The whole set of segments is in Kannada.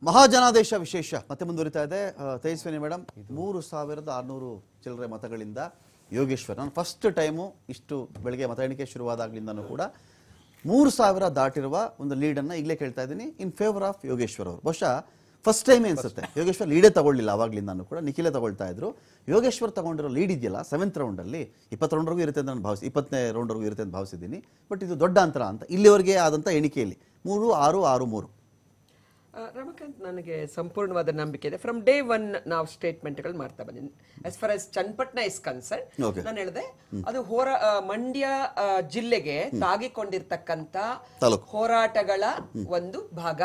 ಮಹಾಜನಾದೇಶ ವಿಶೇಷ ಮತ್ತೆ ಮುಂದುವರಿತಾ ಇದೆ ಆ, ತೇಜಸ್ವಿನಿ ಮೇಡಮ್ ಮೂರು ಸಾವಿರದ ಆರುನೂರು ಚಿಲ್ಲರೆ ಮತಗಳಿಂದ ಯೋಗೇಶ್ವರ್ ನಾನು ಫಸ್ಟ್ ಟೈಮು ಇಷ್ಟು ಬೆಳಗ್ಗೆ ಮತ ಎಣಿಕೆ ಶುರುವಾದಾಗ್ಲಿಂದನೂ ಕೂಡ ಮೂರು ಸಾವಿರ ದಾಟಿರುವ ಒಂದು ಲೀಡನ್ನು ಈಗಲೇ ಕೇಳ್ತಾ ಇದ್ದೀನಿ ಇನ್ ಫೇವರ್ ಆಫ್ ಯೋಗೇಶ್ವರ್ ಅವರು ಬಹುಶಃ ಫಸ್ಟ್ ಟೈಮೇ ಅನ್ಸುತ್ತೆ ಯೋಗೇಶ್ವರ್ ಲೀಡೇ ತಗೊಳ್ಳಿಲ್ಲ ಅವಾಗ್ಲಿಂದನೂ ಕೂಡ ನಿಖಿಲೇ ತಗೊಳ್ತಾ ಇದ್ರು ಯೋಗೇಶ್ವರ್ ತಗೊಂಡಿರೋ ಲೀಡ್ ಇದೆಯಲ್ಲ ಸೆವೆಂತ್ ರೌಂಡಲ್ಲಿ ಇಪ್ಪತ್ತು ರೌಂಡ್ವರೆಗೂ ಇರುತ್ತೆ ಅಂತ ನಾನು ಭಾವಿಸಿ ಇಪ್ಪತ್ತನೇ ರೌಂಡ್ವರೆಗೂ ಇರುತ್ತೆ ಅಂತ ಭಾವಿಸಿದ್ದೀನಿ ಬಟ್ ಇದು ದೊಡ್ಡ ಅಂತರ ಅಂತ ಇಲ್ಲಿವರೆಗೆ ಆದಂಥ ಎಣಿಕೆಯಲ್ಲಿ ಮೂರು ಆರು ಆರು ಮೂರು ಆ, ರಮಕಾಂತ್ ನನಗೆ ಸಂಪೂರ್ಣವಾದ ನಂಬಿಕೆ ಇದೆ ಫ್ರಮ್ ಡೇ ಒನ್ ನಾವು ಸ್ಟೇಟ್ಮೆಂಟ್ಗಳು ಮಾಡ್ತಾ ಬಂದಿದ್ದೀನಿ as far as Channapatna is concern Okay. ನಾನು ಹೇಳಿದೆ ಅದು ಹೋರ ಆ, ಮಂಡ್ಯ ಆ, ಜಿಲ್ಲೆಗೆ ತಾಗಿಕೊಂಡಿರ್ತಕ್ಕಂತ ತಾಲೂಕು. ಹೋರಾಟಗಳ ಒಂದು ಭಾಗ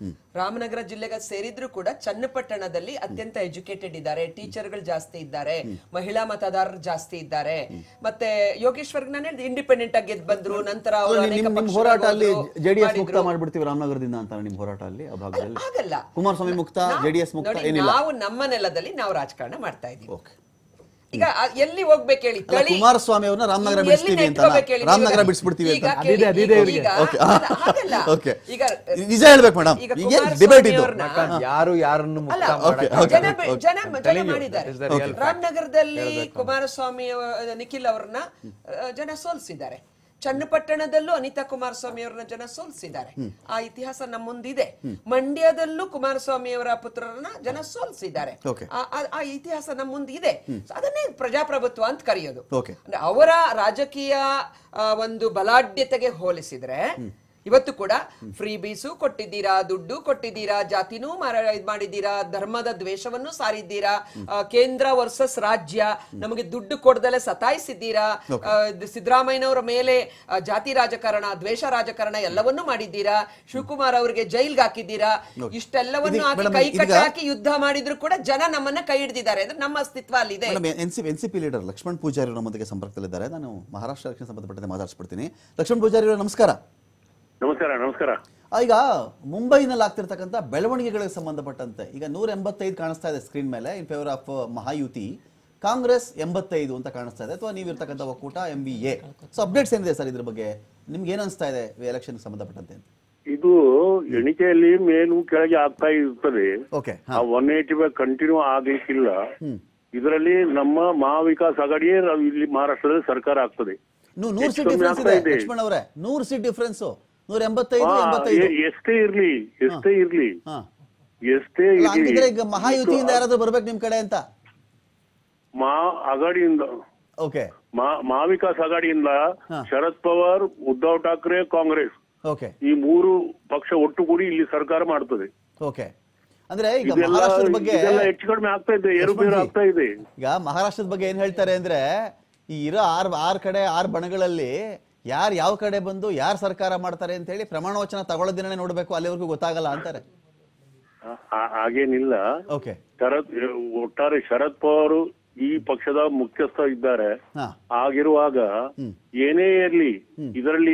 ರಾಮನಗರ ಜಿಲ್ಲೆಗೆ ಸೇರಿದ್ರು ಕೂಡ ಚನ್ನಪಟ್ಟಣದಲ್ಲಿ ಅತ್ಯಂತ ಎಜುಕೇಟೆಡ್ ಇದ್ದಾರೆ ಟೀಚರ್ಗಳು ಜಾಸ್ತಿ ಇದ್ದಾರೆ ಮಹಿಳಾ ಮತದಾರರು ಜಾಸ್ತಿ ಇದ್ದಾರೆ ಮತ್ತೆ ಯೋಗೇಶ್ವರ್ ನಾನು ಹೇಳಿದೆ ಇಂಡಿಪೆಂಡೆಂಟ್ ಆಗಿ ಗೆದ್ದು ಬಂದ್ರು ನಂತರ ಅವರು ಅಲ್ಲ, ಅನೇಕ ನಿಮ್ ನಿಮ್ ಪಕ್ಷಗಳಿಗೆ ಹೋರಾಟ ಅಲ್ಲಿ ಹೋದ್ರು, ಜೆಡಿಎಸ್ ಮುಕ್ತ ಮಾಡಿದ್ರು. ಮಾಡ್ಬಿಡ್ತೀವಿ ರಾಮನಗರದಿಂದ ಅಂತ ನಿಮ್ ಹೋರಾಟ ಅಲ್ಲಿ ಆ ಭಾಗದಲ್ಲಿ ಆಗಲ್ಲ ಕುಮಾರಸ್ವಾಮಿ ಮುಕ್ತ ನಾವು- ಜೆಡಿಎಸ್ ಮುಕ್ತ ನೋಡಿ, ಏನಿಲ್ಲ ನಾವು ನಮ್ಮ ನೆಲದಲ್ಲಿ ನಾವು ರಾಜಕಾರಣ ಮಾಡ್ತಾ ಇದೀವಿ ಓಕೆ ಈಗ ಆ ಎಲ್ಲಿ ಹೋಗ್ಬೇಕು ಹೇಳಿ ಅಲ್ಲ, ತಳಿ ಕುಮಾರಸ್ವಾಮಿ ಅವ್ರನ್ನ ರಾಮನಗರ ಎಲ್ಲಿ ಬಿಡಿಸ್ತೀವಿ ಅಂತ ನೆಟ್ಕೋಬೇಕು ಹೇಳಿ? ರಾಮನಗರ ಈಗ- ಬಿಡಿಸ್ಬಿಡ್ತೀವಿ ಈಗ ಅಂತ ಕೇಳಿ, ಅದಿದೆ, ಅದಿದೆ ಈಗ- ಇವ್ರಿಗೆ. ಈಗ ಓಕೆ ಅದ- ಹಾಗಲ್ಲ. ಓಕೆ ಈಗ ನಿಜ ಹೇಳ್ಬೇಕು ಮೇಡಮ್ ಈಗ ಈಗ ಕುಮಾರಸ್ವಾಮಿ ಡಿಬೇಟ್ ಇದು ಅವ್ರನ್ನ- ಯಾಕಂದ್ರೆ ಯಾರು ಯಾರನ್ನು ಅಲ್ಲ ಮುಕ್ತ ಮಾಡಕ್ಕೆ okay, ಜನ okay, ಜನ ಜನ telling you, ಮಾಡಿದ್ದಾರೆ that is the real fact. ರಾಮನಗರದಲ್ಲಿ ಕುಮಾರಸ್ವಾಮಿ ಅವ- ನಿಖಿಲ್ ಅವ್ರನ್ನ ಆ, ಜನ ಸೋಲ್ಸಿದ್ದಾರೆ ಚನ್ನಪಟ್ಟಣದಲ್ಲೂ ಅನಿತಾ ಕುಮಾರಸ್ವಾಮಿ ಅವರನ್ನ ಜನ ಸೋಲ್ಸಿದ್ದಾರೆ ಆ ಇತಿಹಾಸ ನಮ್ಮ ಮುಂದಿದೆ ಮಂಡ್ಯದಲ್ಲೂ ಕುಮಾರಸ್ವಾಮಿ ಅವರ ಪುತ್ರರನ್ನ ಜನ ಸೋಲ್ಸಿದ್ದಾರೆ Okay. ಆ- ಆ- ಆ ಇತಿಹಾಸ ನಮ್ಮ ಮುಂದೆ ಇದೆ So ಅದನ್ನೇ ಪ್ರಜಾಪ್ರಭುತ್ವ ಅಂತ ಕರೆಯೋದು Okay. ಅಂದ್ರೆ ಅವರ ರಾಜಕೀಯ ಆ, ಒಂದು ಬಲಾಢ್ಯತೆಗೆ ಹೋಲಿಸಿದ್ರೆ ಇವತ್ತು ಕೂಡ ಫ್ರೀ ಬೀಸು ಕೊಟ್ಟಿದ್ದೀರಾ ದುಡ್ಡು ಕೊಟ್ಟಿದ್ದೀರಾ ಜಾತಿನೂ ಮಾರ ಇದ್ ಮಾಡಿದ್ದೀರಾ ಧರ್ಮದ ದ್ವೇಷವನ್ನು ಸಾರಿದ್ದೀರಾ ಆ, ಕೇಂದ್ರ ವರ್ಸಸ್ ರಾಜ್ಯ ನಮಗೆ ದುಡ್ಡು ಕೊಡದಲೆ ಸತಾಯಿಸಿದ್ದೀರಾ ಆ, ದ್- ಸಿದ್ದರಾಮಯ್ಯನವರ ಮೇಲೆ ಆ, ಜಾತಿ ರಾಜಕಾರಣ ದ್ವೇಷ ರಾಜಕಾರಣ ಎಲ್ಲವನ್ನೂ ಮಾಡಿದ್ದೀರಾ ಶಿವಕುಮಾರ್ ಅವರಿಗೆ ಜೈಲ್ಗೆ ಹಾಕಿದ್ದೀರಾ ಇಷ್ಟೆಲ್ಲವನ್ನು ಇದೀಗ ಹಾಕಿ madam, ಕೈ ಇದೀಗ- ಕಟ್ಟಾಕಿ ಯುದ್ಧ ಮಾಡಿದ್ರು ಕೂಡ ಜನ ನಮ್ಮನ್ನ ಕೈ ಹಿಡಿದಿದ್ದಾರೆ ಅಂದ್ರೆ ನಮ್ಮ ಅಸ್ತಿತ್ವ ಅಲ್ಲಿದೆ madam N C N C P leader Lakshman Pujari ನಮ್ಮೊಂದಿಗೆ ಸಂಪರ್ಕದಲ್ಲಿದ್ದಾರೆ ನಾನು ಮಹಾರಾಷ್ಟ್ರ ಎಲೆಕ್ಷನ್ ಸಂಬಂಧಪಟ್ಟಂತೆ ಮಾತಾಡಿಸ್ಬಿಡ್ತೀನಿ ಲಕ್ಷ್ಮಣ್ ಪೂಜಾರಿ ಅವರೇ ನಮಸ್ಕಾರ ನಮಸ್ಕಾರ ನಮಸ್ಕಾರ ಆ, ಈಗ ಮುಂಬೈನಲ್ಲಿ ಆಗ್ತಿರ್ತಕ್ಕಂಥ ಬೆಳವಣಿಗೆಗಳಿಗೆ ಸಂಬಂಧಪಟ್ಟಂತೆ ಈಗ ನೂರ ಎಂಬತ್ತೈದು ಕಾಣಿಸ್ತಾ ಇದೆ ಸ್ಕ್ರೀನ್ ಮೇಲೆ in favour of Mahayuti Congress ಎಂಬತ್ತೈದು ಅಂತ ಕಾಣಿಸ್ತಾ ಇದೆ ಅಥವಾ ನೀವಿರ್ತಕ್ಕಂಥ ಒಕ್ಕೂಟ M B A so updates ಏನಿದೆ ಸರ್ ಇದ್ರ ಬಗ್ಗೆ ನಿಮ್ಗೆ ಏನು ಅನಿಸ್ತಾ ಇದೆ ಎಲೆಕ್ಷನ್ ಸಂಬಂಧಪಟ್ಟಂತೆ ಅಂತ ಇದು ಎಣಿಕೆಯಲ್ಲಿ ಮೇಲು ಕೆಳಗೆ ಆಗ್ತಾ ಇರ್ತದೆ ಓಕೆ ಆ ಒನ್ ಏಟಿ ಫೈವ್ ಕಂಟಿನ್ಯೂ ಆಗ್ಲಿಕ್ಕಿಲ್ಲ ಇದರಲ್ಲಿ ನಮ್ಮ ಮಹಾವಿಕಾಸ್ ಅಗಾಡಿಯೇ ನಾವು ಇಲ್ಲಿ ಮಹಾರಾಷ್ಟ್ರದಲ್ಲಿ ಸರ್ಕಾರ ಆಗ್ತದೆ ನೂರು ಹೆಚ್ಚು ಸೀಟ್ ಕಮ್ಮಿ ಡಿಫ್ರೆನ್ಸ್ ಆಗ್ತಾ ಇದೆ ಇದೆ. ಲಕ್ಷ್ಮಣ್ ಅವರೇ ನೂರು ಸೀಟ್ ಡಿಫ್ರೆನ್ಸ್ ನೂರ ಎಂಬತ್ತೈದು ಆ, ಎಂಬತ್ತೈದು ಎ- ಎಷ್ಟೇ ಇರ್ಲಿ ಎಷ್ಟೇ ಇರ್ಲಿ ಹಾ ಎಷ್ಟೇ ಅಲ್ಲ, ಇರ್ಲಿ ಹಂಗಿದ್ರೆ ಈಗ ಮಹಾಯುತಿಯಿಂದ ಯಾರಾದ್ರೂ ಬರ್ಬೇಕು ನಿಮ್ ಕಡೆ ಅಂತ ಮಾ ಅಗಾಡಿಯಿಂದ ಓಕೆ ಮಾ- ಮಹಾವಿಕಾಸ್ ಅಗಾಡಿಯಿಂದ ಹಾ. ಶರದ್ ಪವಾರ್ ಉದ್ಧವ್ ಠಾಕ್ರೆ ಕಾಂಗ್ರೆಸ್ ಓಕೆ ಈ ಮೂರು ಪಕ್ಷ ಒಟ್ಟುಗೂಡಿ ಇಲ್ಲಿ ಸರ್ಕಾರ ಮಾಡ್ತದೆ ಓಕೆ ಅಂದ್ರೆ ಈಗ ಇದೆಲ್ಲ ಮಹಾರಾಷ್ಟ್ರದ ಬಗ್ಗೆ ಇದೆಲ್ಲ ಹೆಚ್ಚು ಕಡಿಮೆ ಆಗ್ತಾ ಇದೆ ಏರುಪೇರು ಲಕ್ಷ್ಮಣ್ ಜಿ, ಆಗ್ತಾ ಇದೆ ಈಗ ಮಹಾರಾಷ್ಟ್ರದ ಬಗ್ಗೆ ಏನ್ ಹೇಳ್ತಾರೆ ಅಂದ್ರೆ ಈ ಇರೋ ಆರ್ ಆರ್ ಕಡೆ ಆರ್ ಬಣಗಳಲ್ಲಿ ಯಾರು ಯಾವ ಕಡೆ ಬಂದು ಯಾರು ಸರ್ಕಾರ ಮಾಡ್ತಾರೆ ಅಂತ ಹೇಳಿ ಪ್ರಮಾಣ ವಚನ ತಗೊಳ್ಳೋ ದಿನನೇ ನೋಡ್ಬೇಕು ಅಲ್ಲಿವರೆಗೂ ಗೊತ್ತಾಗಲ್ಲ ಅಂತಾರೆ ಆ- ಆ- ಹಾಗೇನಿಲ್ಲ ಓಕೆ ಶರದ್ ಒಟ್ಟಾರೆ ಶರದ್ ಪವಾರ್ ಈ ಪಕ್ಷದ ಮುಖ್ಯಸ್ಥ ಇದ್ದಾರೆ ಹಾ ಆಗಿರುವಾಗ ಏನೇ ಇರ್ಲಿ ಇದರಲ್ಲಿ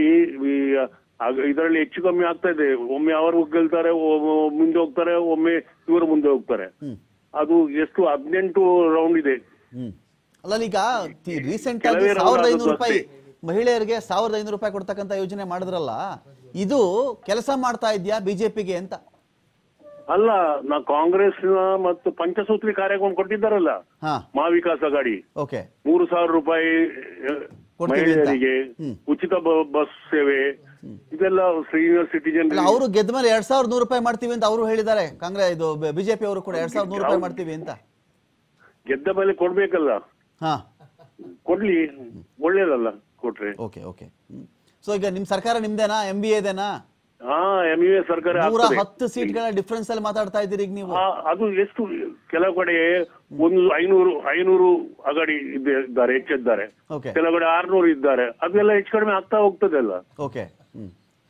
ಇದರಲ್ಲಿ ಹೆಚ್ಚು ಕಮ್ಮಿ ಆಗ್ತಾ ಇದೆ ಒಮ್ಮೆ ಅವರು ಗೆಲ್ತಾರೆ ಒಮ್ಮೆ ಮುಂದೆ ಹೋಗ್ತಾರೆ ಒಮ್ಮೆ ಇವರು ಮುಂದೆ ಹೋಗ್ತಾರೆ ಅದು ಎಷ್ಟು ಹದಿನೆಂಟು ರೌಂಡ್ ಇದೆ ಹ್ಮ್ ಅಲ್ಲ ಈಗ ರೀಸೆಂಟ್ ಆಗಿ ಕೆಲವೇ round ಸಾವಿರದ ಆದದ್ದು ಐನೂರು ರೂಪಾಯಿ ಅಷ್ಟೇ. ಮಹಿಳೆಯರಿಗೆ ಸಾವಿರದ ಐನೂರು ರೂಪಾಯಿ ಕೊಡ್ತಕ್ಕಂಥ ಯೋಜನೆ ಮಾಡಿದ್ರಲ್ಲ ಇದು ಕೆಲಸ ಮಾಡ್ತಾ ಇದ್ಯಾ ಬಿಜೆಪಿಗೆ ಅಂತ ಅಲ್ಲ ನಾ ಕಾಂಗ್ರೆಸ್ ಮತ್ತು ಪಂಚಸೂತ್ರಿ ಕಾರ್ಯಕ್ರಮ ಕೊಟ್ಟಿದ್ದಾರಲ್ಲ ಹಾ ಮಹಾವಿಕಾಸ್ ಅಗಾಡಿ ಓಕೆ ಮೂರು ಸಾವಿರ ರೂಪಾಯಿ ಅ, ಕೊಡ್ತೀವಿ ಅಂತ. ಮಹಿಳೆಯರಿಗೆ ಹ್ಮ್. ಉಚಿತ ಬ- ಬಸ್ ಸೇವೆ ಇದೆಲ್ಲ ಸೀನಿಯರ್ ಸಿಟಿಜನ್ ಅಲ್ಲ ಅವರು ಗೆದ್ದ ಮೇಲೆ ಎರಡ್ ಸಾವಿರದ ನೂರು ರೂಪಾಯಿ ಮಾಡ್ತೀವಿ ಅಂತ ಅವರು ಹೇಳಿದ್ದಾರೆ ಕಾಂಗ್ರೆಸ್ ಇದು ಬಿಜೆಪಿ ಅವರು ಕೂಡ ಎರಡ್ ಸಾವಿರದ ನೂರು ರೂಪಾಯಿ ಮಾಡ್ತೀವಿ ಅಂತ ಗೆದ್ದ ಮೇಲೆ ಕೊಡ್ಬೇಕಲ್ಲ ಹಾ ಕೊಡ್ಲಿ ಒಳ್ಳೇದಲ್ಲ ಕೊಟ್ರೆ ಓಕೆ ಓಕೆ ಸೊ ಈಗ ನಿಮ್ ಸರ್ಕಾರ ನಿಮ್ದೇನಾ ಎಂ ಬಿ ಎದೇನಾ ಹಾ ಎಂ ಯು ಎಸ್ ಸರ್ಕಾರ ನೂರ ಆಗ್ತದೆ. ಹತ್ತು ಸೀಟ್ಗಳ ಡಿಫ್ರೆನ್ಸ್ ಅಲ್ಲಿ ಮಾತಾಡ್ತಾ ಇದ್ದೀರಿ ಈಗ ನೀವು ಆ, ಅದು ಎಷ್ಟು ಕೆಲವು ಕಡೆ ಒಂದು ಐನೂರು ಐನೂರು ಅಗಡಿ ಇದ್ದ- ಇದ್ದಾರೆ ಹೆಚ್ಚಿದ್ದಾರೆ ಓಕೆ ಕೆಲವು ಕಡೆ ಆರ್ನೂರು ಇದ್ದಾರೆ ಅದೆಲ್ಲ ಹೆಚ್ಚು ಕಡಿಮೆ ಆಗ್ತಾ ಹೋಗ್ತದೆ ಅಲ್ಲ ಓಕೆ ಹ್ಮ್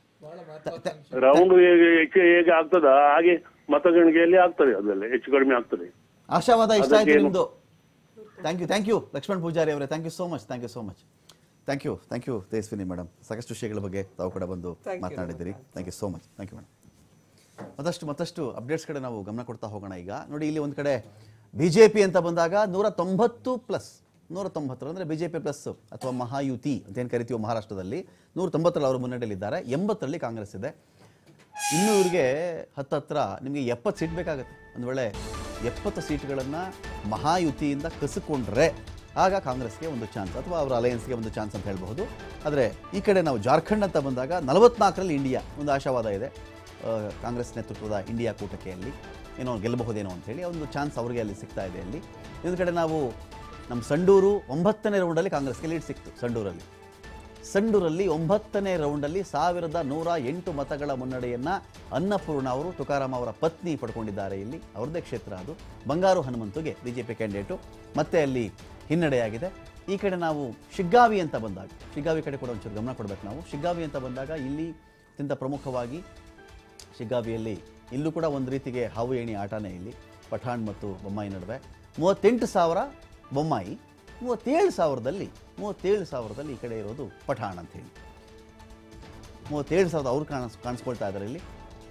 ತ- ತ- ರೌಂಡ್ ಹೇಗೆ ಹೆಚ್ಚು ಹೇಗೆ ಆಗ್ತದ ಹಾಗೆ ಮತಗಣಿಗೆಯಲ್ಲಿ ಆಗ್ತದೆ ಅದೆಲ್ಲ ಹೆಚ್ಚು ಕಡಿಮೆ ಆಗ್ತದೆ ಆಶಾವಾದ ಇಷ್ಟ ಆಯ್ತು ಅದಕ್ಕೇನು? ನಿಮ್ದು thank you thank you Lakshman Pujari ಅವರೇ thank you so much thank you so much thank you thank you Tejaswini madam ಸಾಕಷ್ಟು ವಿಷಯಗಳ ಬಗ್ಗೆ ತಾವು ಕೂಡ ಬಂದು Thank you. ಮಾತನಾಡಿದ್ದೀರಿ thank you so much thank you madam ಮತ್ತಷ್ಟು ಮತ್ತಷ್ಟು ಅಪ್ಡೇಟ್ಸ್ ಕಡೆ ನಾವು ಗಮನ ಕೊಡ್ತಾ ಹೋಗೋಣ ಈಗ ನೋಡಿ ಇಲ್ಲಿ ಒಂದು ಕಡೆ ಬಿ ಜೆ ಪಿ ಅಂತ ಬಂದಾಗ ನೂರ ತೊಂಬತ್ತು ಪ್ಲಸ್ ನೂರ ತೊಂಬತ್ತರ ಅಂದರೆ ಬಿ ಜೆ ಪಿ ಪ್ಲಸ್ ಅಥವಾ ಮಹಾಯುತಿ ಅಂತ ಏನು ಕರಿತೀವೋ ಮಹಾರಾಷ್ಟ್ರದಲ್ಲಿ ನೂರ ತೊಂಬತ್ತರಲ್ಲಿ ಅವರು ಮುನ್ನಡೆಯಲ್ಲಿದ್ದಾರೆ ಎಂಬತ್ತರಲ್ಲಿ ಕಾಂಗ್ರೆಸ್ ಇದೆ ಇನ್ನು ಇವ್ರಿಗೆ ಹತ್ತತ್ರ ನಿಮಗೆ ಎಪ್ಪತ್ತು ಸೀಟ್ ಬೇಕಾಗುತ್ತೆ ಒಂದು ವೇಳೆ ಎಪ್ಪತ್ತು ಸೀಟ್ಗಳನ್ನು ಮಹಾಯುತಿಯಿಂದ ಕಸಿಕೊಂಡ್ರೆ ಆಗ ಕಾಂಗ್ರೆಸ್ಗೆ ಒಂದು ಚಾನ್ಸ್ ಅಥವಾ ಅವರ ಅಲಯನ್ಸ್ಗೆ ಒಂದು ಚಾನ್ಸ್ ಅಂತ ಹೇಳಬಹುದು ಆದರೆ ಈ ಕಡೆ ನಾವು ಜಾರ್ಖಂಡ್ ಅಂತ ಬಂದಾಗ ನಲವತ್ನಾಲ್ಕರಲ್ಲಿ ಇಂಡಿಯಾ ಒಂದು ಆಶಾವಾದ ಇದೆ ಆ, ಕಾಂಗ್ರೆಸ್ ನೇತೃತ್ವದ ಇಂಡಿಯಾ ಕೂಟಕ್ಕೆ ಅಲ್ಲಿ ಏನೋ ಗೆಲ್ಲಬಹುದೇನೋ ಅಂತೇಳಿ ಒಂದು ಚಾನ್ಸ್ ಅವರಿಗೆ ಅಲ್ಲಿ ಸಿಗ್ತಾ ಇದೆ ಅಲ್ಲಿ ಇನ್ನೊಂದು ಕಡೆ ನಾವು ನಮ್ಮ ಸಂಡೂರು ಒಂಬತ್ತನೇ ರೌಂಡಲ್ಲಿ ಕಾಂಗ್ರೆಸ್ಗೆ ಲೀಡ್ ಸಿಕ್ತು ಸಂಡೂರಲ್ಲಿ ಸಂಡೂರಲ್ಲಿ ಒಂಬತ್ತನೇ ರೌಂಡಲ್ಲಿ ಸಾವಿರದ ನೂರ ಎಂಟು ಮತಗಳ ಮುನ್ನಡೆಯನ್ನ ಅನ್ನಪೂರ್ಣ ಅವರು ತುಕಾರಾಮ್ ಅವರ ಪತ್ನಿ ಪಡ್ಕೊಂಡಿದ್ದಾರೆ ಇಲ್ಲಿ ಅವ್ರದ್ದೇ ಕ್ಷೇತ್ರ ಅದು ಬಂಗಾರು ಹನುಮಂತುಗೆ ಬಿಜೆಪಿ ಕ್ಯಾಂಡಿಡೇಟು ಮತ್ತೆ ಅಲ್ಲಿ ಹಿನ್ನಡೆಯಾಗಿದೆ ಈ ಕಡೆ ನಾವು ಶಿಗ್ಗಾವಿ ಅಂತ ಬಂದಾಗ ಶಿಗ್ಗಾವಿ ಕಡೆ ಕೂಡ ಒಂಚೂರು ಗಮನ ಕೊಡಬೇಕು ನಾವು ಶಿಗ್ಗಾವಿ ಅಂತ ಬಂದಾಗ ಇಲ್ಲಿ ಅತ್ಯಂತ ಪ್ರಮುಖವಾಗಿ ಶಿಗ್ಗಾವಿಯಲ್ಲಿ ಇಲ್ಲೂ ಕೂಡ ಒಂದು ರೀತಿಗೆ ಹಾವು ಏಣಿ ಆಟನೇ ಇಲ್ಲಿ ಪಠಾಣ್ ಮತ್ತು ಬೊಮ್ಮಾಯಿ ನಡುವೆ ಮೂವತ್ತೆಂಟು ಸಾವಿರ ಬೊಮ್ಮಾಯಿ ಮೂವತ್ತೇಳು ಸಾವಿರದಲ್ಲಿ ಮೂವತ್ತೇಳು ಸಾವಿರದಲ್ಲಿ ಈ ಕಡೆ ಇರೋದು ಪಠಾಣ್ ಅಂತ ಹೇಳಿ ಮೂವತ್ತೇಳು ಸಾವಿರದ ಅವ್ರು ಕಾಣಿಸ್ ಕಾಣಿಸ್ಕೊಳ್ತಾ ಇದ್ದಾರೆ ಇಲ್ಲಿ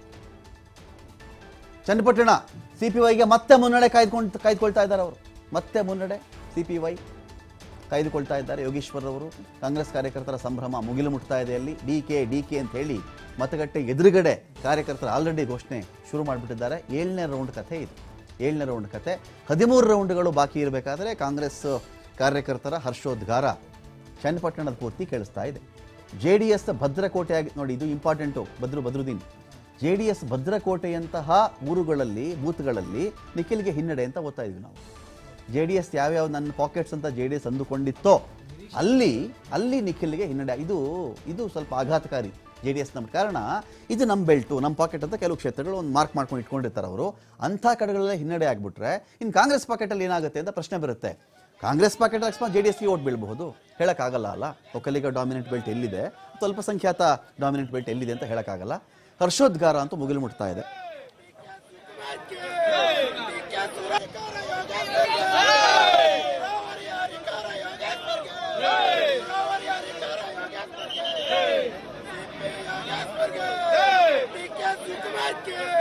ಚನ್ನಪಟ್ಟಣ ಸಿ ಪಿ ವೈಗೆ ಮತ್ತೆ ಮುನ್ನಡೆ ಕಾಯ್ದುಕೊಂಡು ಕಾಯ್ದುಕೊಳ್ತಾ ಇದ್ದಾರೆ ಅವರು ಮತ್ತೆ ಮುನ್ನಡೆ ಸಿ ಪಿ ವೈ ಕಾಯ್ದುಕೊಳ್ತಾ ಇದ್ದಾರೆ ಯೋಗೇಶ್ವರ್ ಅವರು ಕಾಂಗ್ರೆಸ್ ಕಾರ್ಯಕರ್ತರ ಸಂಭ್ರಮ ಮುಗಿಲು ಮುಟ್ತಾ ಇದೆ ಅಲ್ಲಿ ಡಿ ಕೆ ಡಿ ಕೆ ಅಂತ ಹೇಳಿ ಮತಗಟ್ಟೆ ಎದುರುಗಡೆ ಕಾರ್ಯಕರ್ತರು ಆಲ್ರೆಡಿ ಘೋಷಣೆ ಶುರು ಮಾಡಿಬಿಟ್ಟಿದ್ದಾರೆ ಏಳನೇ ರೌಂಡ್ ಕಥೆ ಇದು ಏಳನೇ ರೌಂಡ್ ಕಥೆ ಹದಿಮೂರು ರೌಂಡ್ಗಳು ಬಾಕಿ ಇರಬೇಕಾದ್ರೆ ಕಾಂಗ್ರೆಸ್ ಕಾರ್ಯಕರ್ತರ ಹರ್ಷೋದ್ಗಾರ ಚನ್ನಪಟ್ಟಣದ ಪೂರ್ತಿ ಕೇಳಿಸ್ತಾ ಇದೆ ಜೆ ಡಿ ಎಸ್ ಭದ್ರಕೋಟೆಯಾಗಿ ನೋಡಿ ಇದು ಇಂಪಾರ್ಟೆಂಟು ಬದ್ರು ಬದ್ರುದ್ದೀನ್ ಜೆ ಡಿ ಎಸ್ ಭದ್ರಕೋಟೆಯಂತಹ ಊರುಗಳಲ್ಲಿ ಬೂತ್ಗಳಲ್ಲಿ ನಿಖಿಲ್ಗೆ ಹಿನ್ನಡೆ ಅಂತ ಓದ್ತಾ ಇದ್ವಿ ನಾವು ಜೆ ಡಿ ಎಸ್ ಯಾವ್ಯಾವ ನನ್ನ ಪಾಕೆಟ್ಸ್ ಅಂತ ಜೆ ಡಿ ಎಸ್ ಅಂದುಕೊಂಡಿತ್ತೋ ಅಲ್ಲಿ ಅಲ್ಲಿ ನಿಖಿಲ್ಗೆ ಹಿನ್ನಡೆ ಇದು ಇದು ಸ್ವಲ್ಪ ಆಘಾತಕಾರಿ ಜೆ ಡಿ ಎಸ್ ನಮ್ಮ ಕಾರಣ ಇದು ನಮ್ಮ ಬೆಲ್ಟು ನಮ್ಮ ಪಾಕೆಟ್ ಅಂತ ಕೆಲವು ಕ್ಷೇತ್ರಗಳು ಒಂದು ಮಾರ್ಕ್ ಮಾಡ್ಕೊಂಡು ಇಟ್ಕೊಂಡಿರ್ತಾರೆ ಅವರು ಅಂಥ ಕಡೆಗಳಲ್ಲೇ ಹಿನ್ನಡೆ ಆಗ್ಬಿಟ್ರೆ ಇನ್ನು ಕಾಂಗ್ರೆಸ್ ಪಾಕೆಟಲ್ಲಿ ಏನಾಗುತ್ತೆ ಅಂತ ಪ್ರಶ್ನೆ ಬರುತ್ತೆ ಕಾಂಗ್ರೆಸ್ ಪಾಕೆಟ್ ಅಕಸ್ಮಾತ್ ಜೆ ಡಿ ಎಸ್ಗೆ ಓಟ್ ಬೀಳಬಹುದು ಹೇಳೋಕ್ಕಾಗಲ್ಲ ಅಲ್ಲ ಒಕ್ಕಲಿಗ ಡಾಮಿನೆಂಟ್ ಬೆಲ್ಟ್ ಎಲ್ಲಿದೆ ಅಥವಾ ಅಲ್ಪಸಂಖ್ಯಾತ ಡಾಮಿನೆಂಟ್ ಬೆಲ್ಟ್ ಎಲ್ಲಿದೆ ಅಂತ ಹೇಳೋಕ್ಕಾಗಲ್ಲ ಹರ್ಷೋದ್ಗಾರ ಅಂತೂ ಮುಗಿಲು ಮುಟ್ತಾ ಇದೆ ಡಿಕೆ ಶಿವಕುಮಾರ್ಗೆ